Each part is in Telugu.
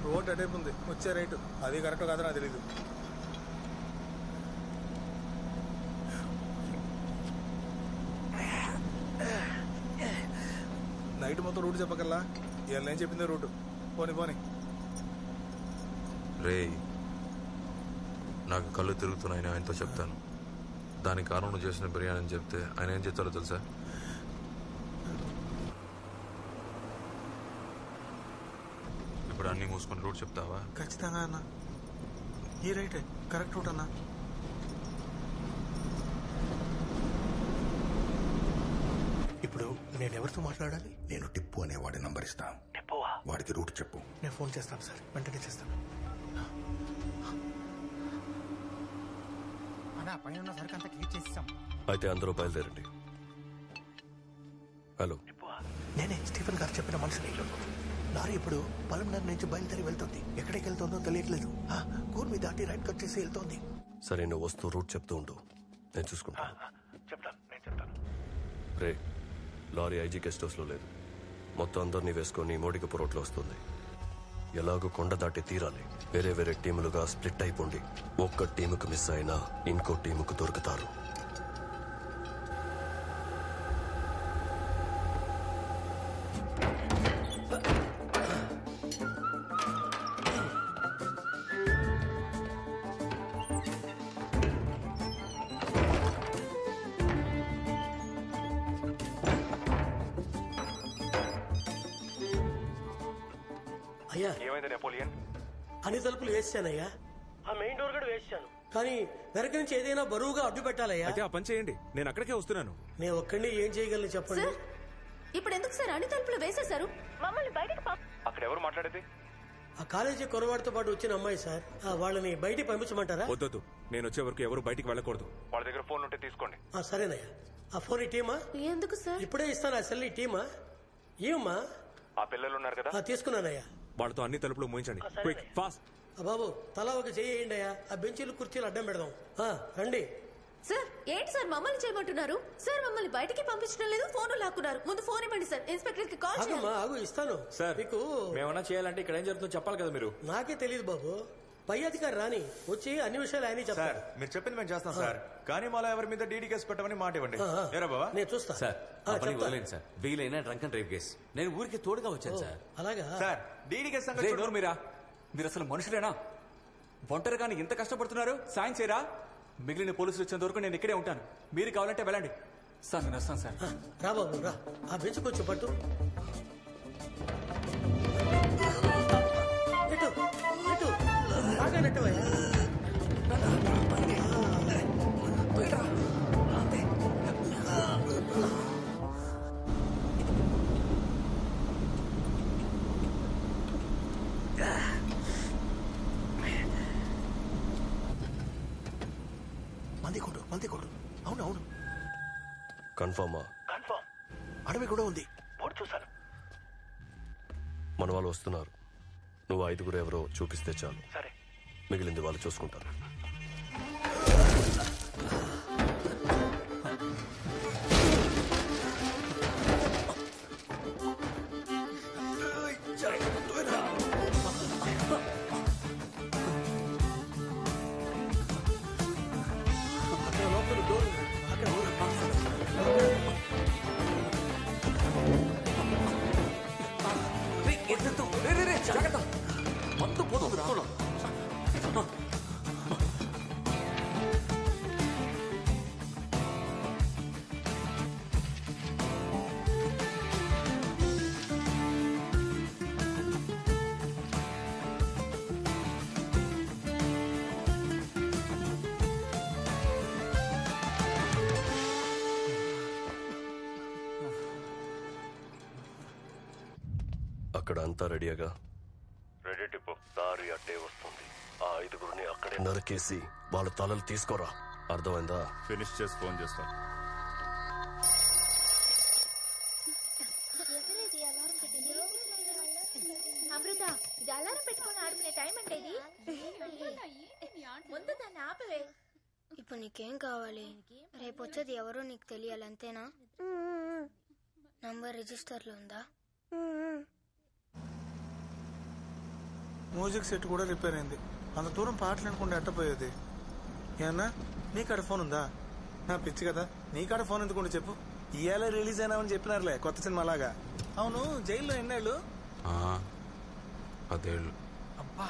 రోడ్ అటైపు ఉంది వచ్చే రైట్ అది కరెక్ట్ కాదు నాకు తెలీదు నైట్ మొత్తం రూట్ చెప్పకల్లా ఇవాళ నేను చెప్పిందే రూట్ పోని పోని రే నాకు కళ్ళు తిరుగుతున్నాయని ఆయనతో చెప్తాను దానికి కారణం నువ్వు చేసిన బిర్యానీ అని చెప్తే ఆయన ఏం చెప్తారో తెలుసా ఇప్పుడు అన్ని మూసుకొని రూట్ చెప్తావా ఖచ్చితంగా అన్న ఈ రైటే కరెక్ట్ రూట్ అన్న ఇప్పుడు నేను ఎవరితో మాట్లాడాలి నేను టిప్పు అనే వాడి నంబర్ ఇస్తా వాడికి రూట్ చెప్పు నేను ఫోన్ చేస్తాను సార్ వెంటనే చేస్తాను అన్నా పైన ఉన్న సరుకు అంతా క్లియర్ చేసేసాం అయితే అందరూ బయలుదేరండి హలో నేనే స్టీఫెన్ గారు చెప్పిన మనిషిని లారీ ఇప్పుడు పలంనర్ నుంచి బయలుదేరి వెళ్తుంది ఎక్కడికి వెళ్తుందో తెలియట్లేదు ఆ, కూర్మి దాటి రైట్ కట్ చేసి వెళ్తోంది సరే నువ్వు వస్తూ రూట్ చెప్తూ ఉండు నేను చూసుకుంటాను చెప్తాను నేను చెప్తాను రే లారీ ఐజీ గెస్ట్ హౌస్లో లేదు మొత్తం అందరినీ వేసుకొని మోడికపు రోడ్లో వస్తుంది ఎలాగో కొండ దాటి తీరాలి వేరే వేరే టీములుగా స్ప్లిట్ అయిపోండి ఒక్క టీముకు మిస్ అయినా ఇంకో టీముకు దొరుకుతారు అయ్యా ఏమైంది నెపోలియన్ అన్ని తలుపులు వేసానయ్యా ఆ మెయిన్ డోర్ కూడా వేసాను కానీ వెనక నుంచి ఏదైనా బరువుగా అడ్డు పెట్టాలయ్యా అయితే ఆ పని చేయండి నేను అక్కడికే వస్తున్నాను నేను ఒక్కడిని ఏం చేయగలను చెప్పండి సార్ ఇప్పుడు ఎందుకు సార్ అన్ని తలుపులు వేసేశారు మమ్మల్ని బయటకు అక్కడ ఎవరు మాట్లాడేది ఆ కాలేజీ కొరవాడితో పాటు వచ్చిన అమ్మాయి సార్ ఆ, వాళ్ళని బయటికి పంపించమంటారా వద్దొద్దు నేను వచ్చే వరకు ఎవరు బయటికి వెళ్ళకూడదు వాళ్ళ దగ్గర ఫోన్ ఉంటే తీసుకోండి ఆ, సరేనయ్యా ఆ ఫోన్ ఈ టీమా ఎందుకు సార్ ఇప్పుడే ఇస్తాను ఆ సెల్ ఈ టీమా ఏమమ్మా ఆ పిల్లలు ఉన్నారు కదా ఆ, తీసుకున్నానయ్యా వాళ్ళతో అన్ని తలుపులు మూయించండి క్విక్ ఫాస్ట్ ఆ, బాబు తలా ఒక చెయ్యండి అయ్యా ఆ బెంచీలు కుర్చీలు అడ్డం పెడదాం ఆ, రండి సార్ ఏంటి సార్ మమ్మల్ని చేయమంటున్నారు సార్ మమ్మల్ని బయటికి పంపించడం లేదు ఫోన్ లాక్కున్నారు ముందు ఫోన్ ఇవ్వండి సార్ ఇన్స్పెక్టర్ కి కాల్ ఆగమ్మా ఆగు ఇస్తాను సార్ మీకు మేమన్నా చేయాలంటే ఇక్కడ ఏం జరుగుతుందో చెప్పాలి కదా మీరు నాకే తెలియదు బాబు పై అధికారి రాని వచ్చి అన్ని విషయాలు ఆయన సార్ చెప్తారు మీరు చెప్పింది మేము చేస్తాం సార్ కానీ మాలో ఎవరి మీద డీడీ కేసు పెట్టమని మాట ఇవ్వండి ఆ, ఆ. ఏరా బాబా నేను చూస్తా సార్ ఆ, ఆ పని చెప్తా. వదిలేండి సార్ వీలైనా డ్రంక్ అండ్ డ్రైవ్ కేసు నేను ఊరికి తోడుగా వచ్చాను సార్ అలాగా సార్ డీడీ కేసు సంగతి రేయ్, చూడు. నోరు మీరా మీరు అసలు మనుషులేనా ఒంటరిగాని ఇంత కష్టపడుతున్నారు సాయం చేయరా మిగిలిన పోలీసులు వచ్చేంత వరకు నేను ఇక్కడే ఉంటాను మీరు కావాలంటే వెళ్ళండి సార్ నేను వస్తాను సార్ ఆ, రా బాబు రా ఆ బెంచ్ కొంచెం పట్టు ఇటు ఇటు బాగా నెట్టవయ్యా మంది కొడు మంది కొడు అవును అవును కన్ఫామా కన్ఫర్మ్ అడవి కూడా ఉంది బోర్డు చూశాను మన వాళ్ళు వస్తున్నారు నువ్వు ఐదుగురు ఎవరో చూపిస్తే చాలు సరే మిగిలింది వాళ్ళు చూసుకుంటారు అక్కడ లోపల డోర్ ఉంది. అక్కడ జాగ్రత్త మందు పోతుంది అక్కడ అంతా రెడీగా రెడీ టిప్పు దారి అట్టే వస్తుంది ఆ ఐదుగురిని అక్కడే నరికేసి వాళ్ళ తలలు తీసుకోరా అర్థమైందా ఫినిష్ చేసి ఫోన్ చేస్తా అమృత ఇది అలారం పెట్టుకొని ఆడుకునే టైం అంటే ఇది ముందు దాన్ని ఆపవే ఇప్పుడు నీకేం కావాలి రేపు వచ్చేది ఎవరో నీకు తెలియాలి అంతేనా నంబర్ రిజిస్టర్లో ఉందా మ్యూజిక్ సెట్ కూడా రిపేర్ అయింది అంత దూరం పాటలు అనుకుంటే ఎట్టపోయేది ఏమన్నా నీ కాడ ఫోన్ ఉందా నా పిచ్చి కదా నీ కాడ ఫోన్ ఎందుకుంటే చెప్పు ఇవాళ రిలీజ్ అయినామని చెప్పినారులే కొత్త సినిమా లాగా అవును జైల్లో ఎన్నేళ్ళు ఆ, పదేళ్ళు అబ్బా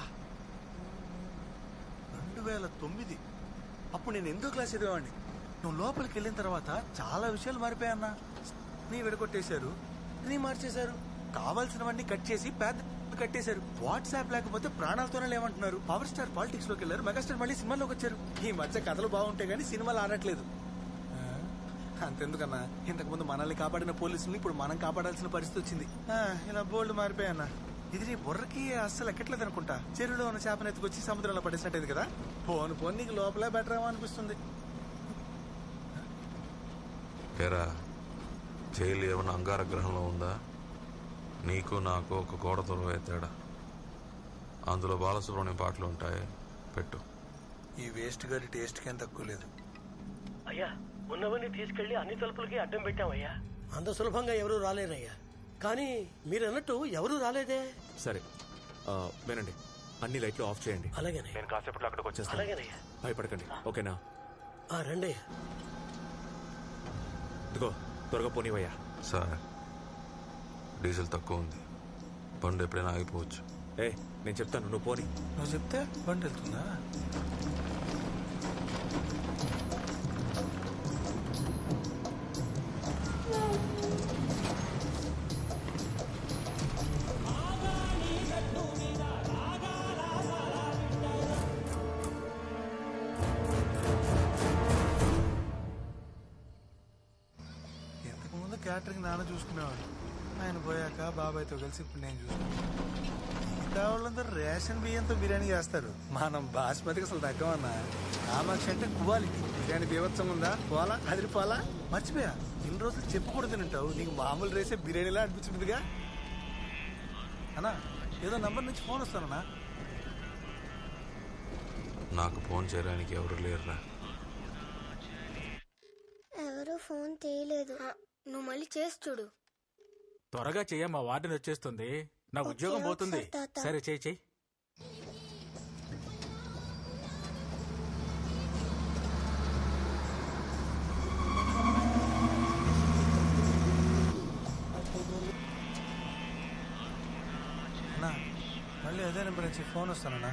రెండు వేల తొమ్మిది అప్పుడు నేను ఎందుకు క్లాస్ చదివేవాడిని నువ్వు లోపలికి వెళ్ళిన తర్వాత చాలా విషయాలు మారిపోయాయన్నా నీ విడగొట్టేశారు నీ మార్చేశారు కావాల్సినవన్నీ కట్ చేసి పెద్ద కట్టేశారు వాట్సాప్ లేకపోతే ప్రాణాలతోనే లేమంటున్నారు పవర్ స్టార్ పాలిటిక్స్ లోకి వెళ్ళారు మెగాస్టార్ మళ్ళీ సినిమాలోకి వచ్చారు ఈ మధ్య కథలు బాగుంటాయి కానీ సినిమాలు ఆడట్లేదు ఆ, అంతెందుకన్నా ఇంతకు ముందు మనల్ని కాపాడిన పోలీసుల్ని ఇప్పుడు మనం కాపాడాల్సిన పరిస్థితి వచ్చింది ఆ, ఇలా బోల్డ్ మారిపోయాన్నా ఇది నీ బుర్రకి అస్సలు ఎక్కట్లేదు అనుకుంటా చెరువులో ఉన్న చేపను ఎత్తుకొచ్చి సముద్రంలో పడేసినట్టేది కదా పోను పోను నీకు లోపలే బెటర్ ఏమో అనిపిస్తుంది ఏరా జైలు ఏమన్నా అంగార గ్రహంలో ఉందా నీకు నాకు ఒక గోడ దూరమే తేడా అందులో బాలసుబ్రహ్మణ్యం పాటలు ఉంటాయి పెట్టు ఈ వేస్ట్ గారి టేస్ట్ కి ఏం తక్కువ లేదు అయ్యా ఉన్నవన్నీ తీసుకెళ్లి అన్ని తలుపులకి అడ్డం పెట్టామయ్యా అంత సులభంగా ఎవరూ రాలేరయ్యా కానీ మీరు అన్నట్టు ఎవరూ రాలేదే సరే ఆ, వినండి అన్ని లైట్లు ఆఫ్ చేయండి అలాగేనయ్యా నేను కాసేపట్లో అక్కడికి వచ్చేస్తాను అలాగేనయ్యా భయపడకండి ఓకేనా ఆ, రండి ఇదిగో త్వరగా పోనీవయ్యా సార్ డీజిల్ తక్కువ ఉంది బండి ఎప్పుడైనా ఆగిపోవచ్చు ఏ నేను చెప్తాను నువ్వు పోనీ నువ్వు చెప్తే బండి వెళ్తుందా ఇంతకు ముందు క్యాటరింగ్ నాన్న చూసుకునేవాడు ఆయన పోయాక బాబాయ్తో కలిసి ఇప్పుడు నేను చూసుకున్నాను మిగతా వాళ్ళందరూ రేషన్ బియ్యంతో బిర్యానీ చేస్తారు మనం బాస్మతికి అసలు తగ్గమన్నా కామాక్షి అంటే క్వాలిటీ బిర్యానీ బీభత్సం ఉందా పోలా అదిరిపోలా మర్చిపోయా ఇన్ని రోజులు చెప్పకూడదు తింటావు నీకు మామూలు రేసే బిర్యానీలా అనిపించిందిగా అన్నా ఏదో నంబర్ నుంచి ఫోన్ వస్తానన్నా నాకు ఫోన్ చేయడానికి ఎవరు లేరురా ఎవరు ఫోన్ తీయలేదు నువ్వు మళ్ళీ చేసి చూడు త్వరగా చెయ్య మా వార్డెన్ వచ్చేస్తుంది నా ఓకే, ఉద్యోగం పోతుంది ఒకసారి తాత. సరే చెయ్యి చెయ్యి అన్నా మళ్ళీ అదే నెంబర్ నుంచి ఫోన్ వస్తానన్నా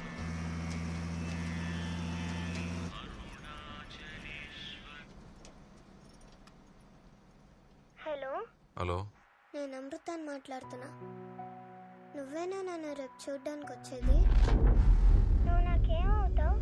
హలో హలో నేను అమృతాన్ని మాట్లాడుతున్నా నువ్వేనా నన్ను రేపు చూడ్డానికి వచ్చేది నువ్వు నాకేమవుతావు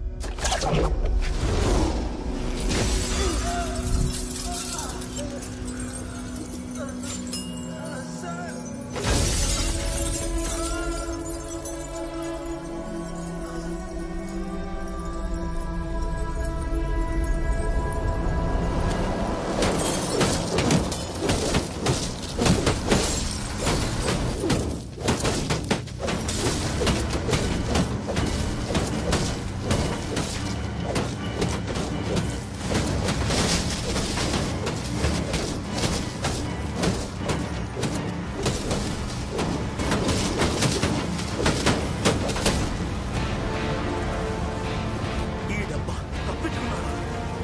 ఈ డబ్బా తప్పించుకున్నాను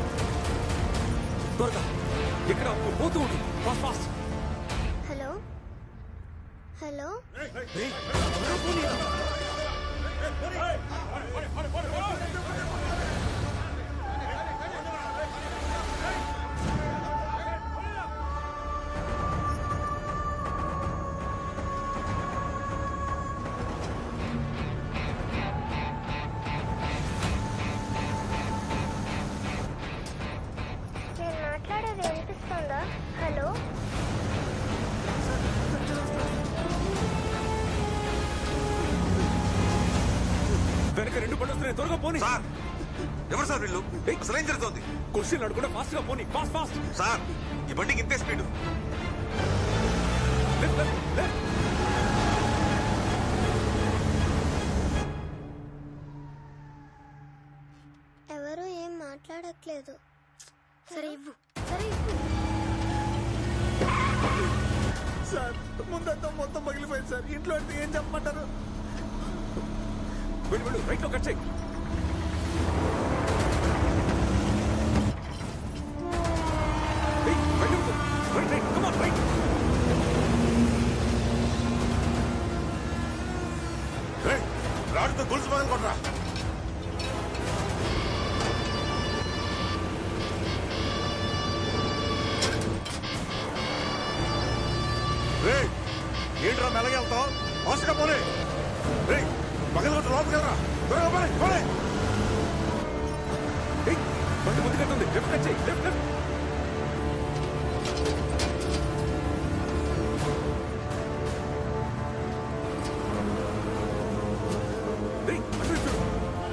త్వరగా ఇక్కడ పోతూ ఉండు ఫాస్ట్ ఫాస్ట్ హలో హలో నేను మాట్లాడేది వినిపిస్తుందా హలో వెనక రెండు బండ్లు వస్తున్నాయి త్వరగా పోనీ సార్ ఎవరు సార్ వీళ్ళు అసలు ఏం జరుగుతోంది క్వశ్చన్ అడుగుకుంటే ఫాస్ట్ గా పోనీ ఫాస్ట్ ఫాస్ట్ సార్ ఈ బండికి ఇంతే స్పీడ్ ఎవరు ఏం మాట్లాడట్లేదు సరే ఇవ్వు సరే ఇవ్వు సార్ ముందంతా మొత్తం పగిలిపోయింది సార్ ఇంట్లో అంటే ఏం చెప్పమంటారు వెళ్ళు వెళ్ళు రైట్ లో కట్ చేయి ఏయ్, వెళ్ళు right right come on right రాడుతో గొలుసు పగలు కొట్రా రే ఏంట్రా మెల్లగా వెళ్తావు ఫాస్ట్గా పోలే రే పగలు కొట్టు లోపలికి వెళ్ళరా త్వరగా పోలే పోలే ఏయ్, బండి ముందుకు వెళ్తుంది లెఫ్ట్ కట్ చేయి లెఫ్ట్ లెఫ్ట్ ఏయ్, అటు ఇటు చూడు.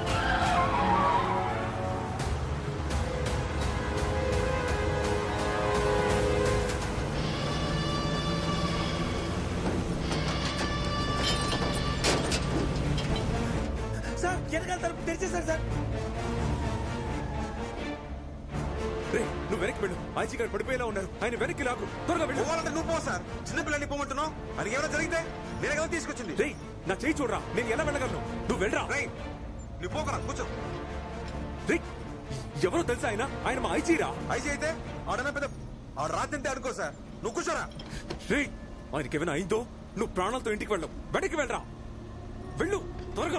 సార్ వెనకాల తలుపు తెరిచేశారు సార్ రేయ్, నువ్వు వెనక్కి వెళ్ళు ఐజీ గారు పడిపోయేలా ఉన్నారు ఆయన వెనక్కి లాగు త్వరగా వెళ్ళు పోవాలంటే నువ్వు పో సార్ చిన్నపిల్లని పోమంటున్నావు అది ఏమైనా జరిగితే నేనే కదా తీసుకొచ్చింది రేయ్ నా చేయి చూడరా నేను ఎలా వెళ్ళగలను నువ్వు వెళ్ళరా రేయ్ నువ్వు పోకరా కూర్చో రేయ్ ఎవరో తెలుసా ఆయన ఆయన మా ఐజీరా ఐజీ అయితే ఆడన పెద్ద ఆడ రాత్రి అనుకో సార్ నువ్వు కూర్చోరా రేయ్ ఆయనకి ఏమైనా అయిందో నువ్వు ప్రాణాలతో ఇంటికి వెళ్ళవు వెనక్కి వెళ్ళరా వెళ్ళు త్వరగా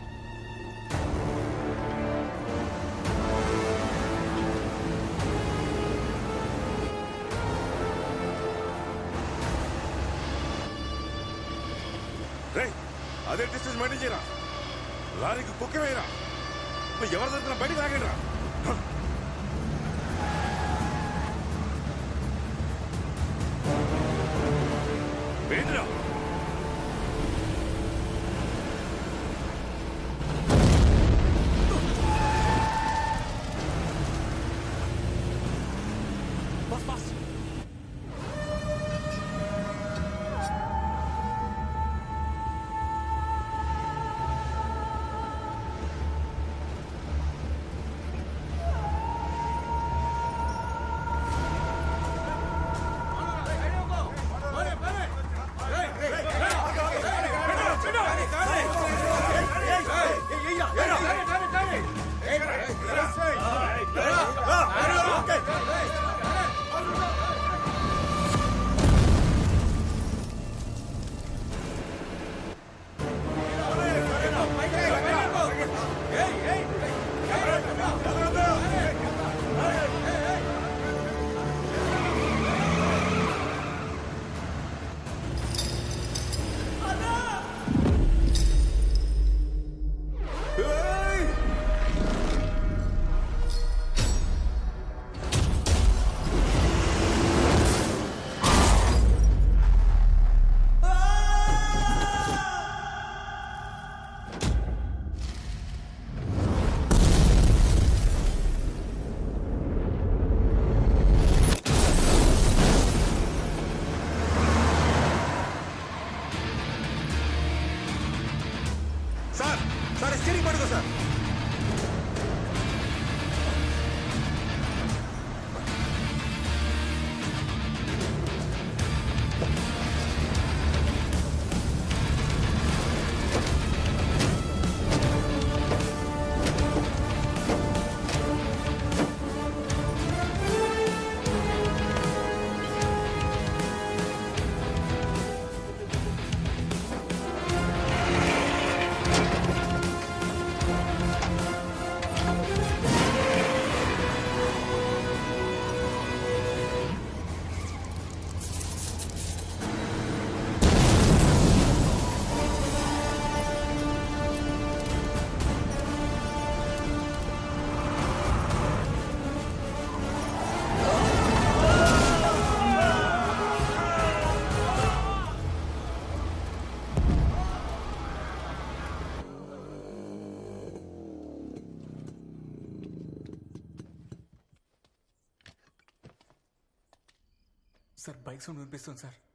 రే అదే డిస్టెన్స్ మెయింటైన్ చేయరా లారీకి కుక్క వేయరా నువ్వు ఎవరి దగ్గర బయటకు రాగండి రా ఏంటిరా bus bus sir sir steering పడుకో సార్ సార్ బైక్ సౌండ్ వినిపిస్తుంది సార్